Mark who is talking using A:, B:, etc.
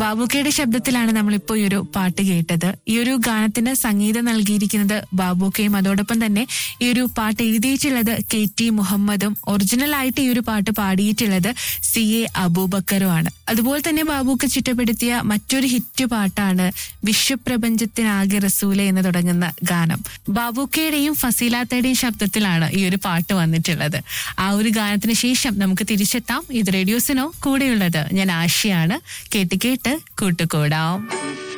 A: ബാബുക്കയുടെ ശബ്ദത്തിലാണ് നമ്മളിപ്പോ ഈ ഒരു പാട്ട് കേട്ടത് ഈ ഒരു ഗാനത്തിന് സംഗീതം നൽകിയിരിക്കുന്നത് ബാബുക്കയും അതോടൊപ്പം തന്നെ ഈ ഒരു പാട്ട് എഴുതിയിട്ടുള്ളത് കെ ടി മുഹമ്മദും ഒറിജിനൽ ആയിട്ട് ഈ ഒരു പാട്ട് പാടിയിട്ടുള്ളത് സി എ അബൂബക്കറുമാണ് അതുപോലെ തന്നെ ബാബുക്ക ചിട്ടപ്പെടുത്തിയ മറ്റൊരു ഹിറ്റ് പാട്ടാണ് വിശ്വപ്രപഞ്ചത്തിനാകെ റസൂല എന്ന് തുടങ്ങുന്ന ഗാനം ബാബുക്കയുടെയും ഫസീലാത്തയുടെയും ശബ്ദത്തിലാണ് ഈ ഒരു പാട്ട് വന്നിട്ടുള്ളത് ആ ഒരു ഗാനത്തിന് ശേഷം നമുക്ക് തിരിച്ചെത്താം ഇത് റേഡിയോസിനോ കൂടെയുള്ളത് ഞാൻ ആശയാണ് കേട്ട് കേട്ട് കൂട്ടുകൂടാം